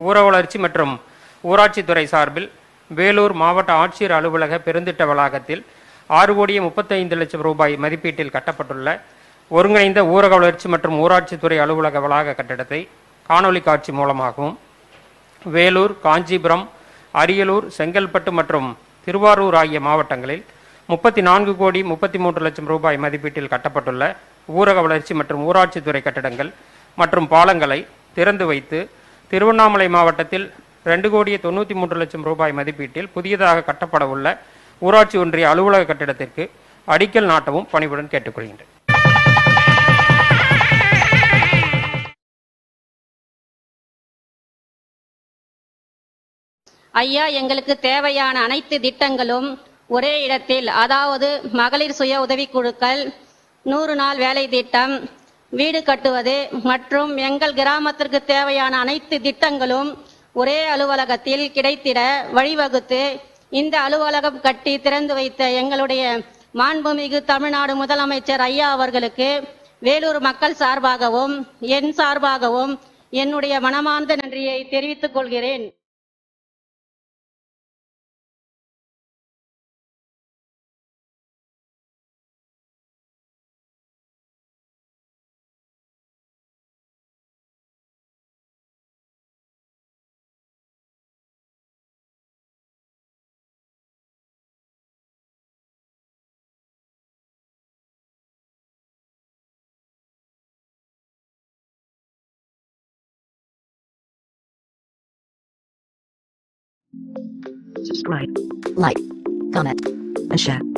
ஊர வளர்ச்சி மற்றும் ஊராட்சித்துறை சார்பில் வேலூர் மாவட்ட ஆட்சியர் அலுவலக பெருந்திட்ட வளாகத்தில் ஆறு கோடியே முப்பத்தைந்து லட்சம் ரூபாய் மதிப்பீட்டில் கட்டப்பட்டுள்ள ஒருங்கிணைந்த ஊரக வளர்ச்சி மற்றும் ஊராட்சித்துறை அலுவலக வளாக கட்டிடத்தை காணொலி காட்சி மூலமாகவும் வேலூர் காஞ்சிபுரம் அரியலூர் செங்கல்பட்டு மற்றும் திருவாரூர் ஆகிய மாவட்டங்களில் முப்பத்தி நான்கு கோடி முப்பத்தி மூன்று லட்சம் ரூபாய் மதிப்பீட்டில் கட்டப்பட்டுள்ள ஊரக வளர்ச்சி மற்றும் ஊராட்சித்துறை கட்டடங்கள் மற்றும் பாலங்களை திறந்து வைத்து திருவண்ணாமலை மாவட்டத்தில் ரெண்டு கோடியே தொண்ணூற்றி மூன்று லட்சம் ரூபாய் மதிப்பீட்டில் புதியதாக கட்டப்பட உள்ள ஊராட்சி ஒன்றிய அலுவலக கட்டிடத்திற்கு அடிக்கல் நாட்டவும் பணிவுடன் கேட்டுக்கொள்கின்றேன் ஐயா எங்களுக்கு தேவையான அனைத்து திட்டங்களும் ஒரே இடத்தில் அதாவது மகளிர் சுய உதவிக்குழுக்கள் நூறு நாள் வேலை திட்டம் வீடு கட்டுவது மற்றும் எங்கள் கிராமத்திற்கு தேவையான அனைத்து திட்டங்களும் ஒரே அலுவலகத்தில் கிடைத்திட வழிவகுத்து இந்த அலுவலகம் கட்டி திறந்து வைத்த எங்களுடைய மாண்புமிகு தமிழ்நாடு முதலமைச்சர் ஐயா அவர்களுக்கு வேலூர் மக்கள் சார்பாகவும் என் சார்பாகவும் என்னுடைய மனமார்ந்த நன்றியை தெரிவித்துக் கொள்கிறேன் subscribe, like, comment, and share.